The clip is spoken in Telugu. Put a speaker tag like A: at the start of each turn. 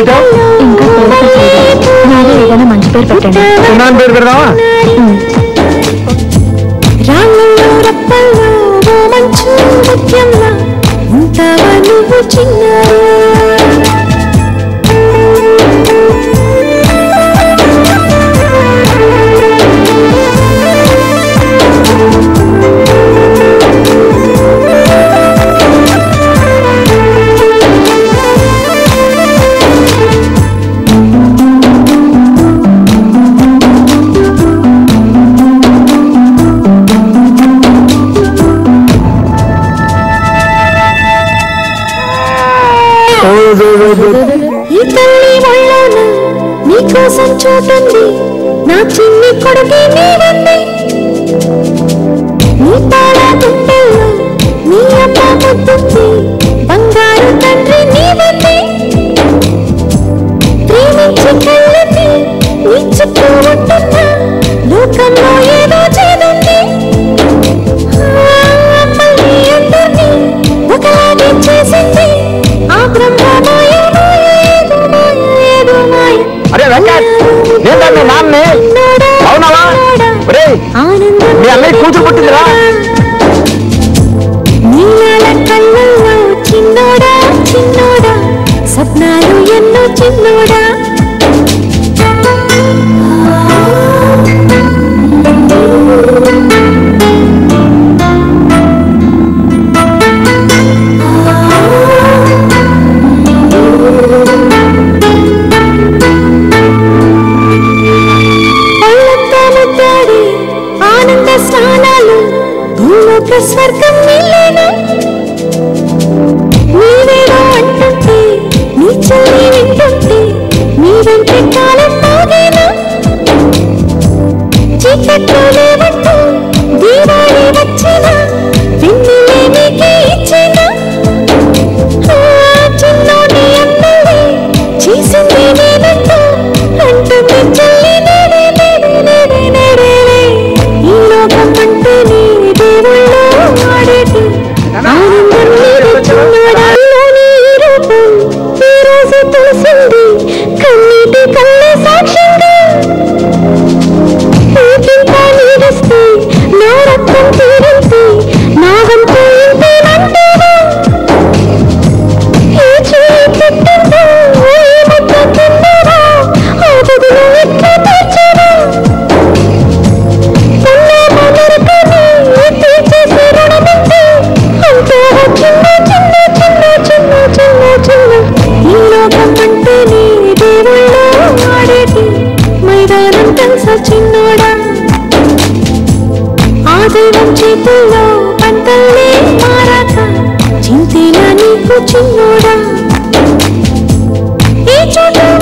A: పెట్టావు
B: ఇంకా పేరు చేయలేదు మీరే ఏదైనా మంచి పేరు పెట్టండి
A: సున్నాన్ పేరు పెడదామా
C: రాళ్ళలో రప్పల్లో ఓ మంచు నృత్యంలా ఉంటావా నువ్వు చిన్నారి ఈ తల్లి ఒళ్ళోన నీకోసం చోటుంది నా చిన్ని కొడుకే నీవంది నీ తాళ గుండెల్లో నీ అమ్మ ముద్దుంది బంగారు తండ్రి నీవంది ప్రేమించి కళ్ళకి నీ చుట్టూ ఉంటున్నా లోకంలో ఏదో చేదుంది అమ్మల్ని అందరినీ ఒకలాగే చేసింది ఆ బ్రహ్మ మాయ మాయ ఏదో మాయ ఏదో మాయ
A: అరే వెంకట్ నేను మీ నాన్నే అవునావా ఒరేయ్
C: ఆనందం
A: మీ అన్నయ్య కూతురు పుట్టిందిరా
C: నీలాల కళ్ళల్లో చిన్నోడా చిన్నోడా సప్నాలు ఎన్నో చిన్నోడా ఒళ్ళంతా ముద్దాడి ఆనంద స్నానాలు భూలోక స్వర్గం నీలేనా నీవేనా అంటుంటే నీ చెల్లి వింటుంటే నీ వెంటే కాలం మాగేనా చీకట్లో లేవంటూ దీవాళి వచ్చినా వెన్నెలే నీకే ఇచ్చేనా ఆ చిన్నోడి అన్నలే చేసింది నేనంటూ అంటుంది చెల్లి నేడే నేడే నేడే నేడే ఈ లోకం అంటే నీ దేవుళ్ళు ఆడేటి ఆనందం నీదే చిన్నోడాల్లోని ఈ రూపం ఈ రోజు తెలిసింది కన్నీటి కళ్ళే సాక్ష్యంగా నీకింకా నీడిస్తే నా రక్తం తీరింది నా వంతు ఇంతేనంటావా ఏ చేయి పెట్టిందో ఏ ముద్ద తిన్నావా ఆ బదులు ఎట్లా తీర్చావా ఉన్నామా నరకని తీర్చేసి రుణమింది అంటావా చిన్న చిన్న చిన్న చిన్న చిన్న చిన్న ఈ లోకం అంటే నీ దేవుళ్ళు ఆడేటి మైదానం తెలుసా చిన్నోడా ఆ దైవం చేతుల్లో పంటల్లే మారాక చింతేనా నీకు చిన్నోడా ఏ చోట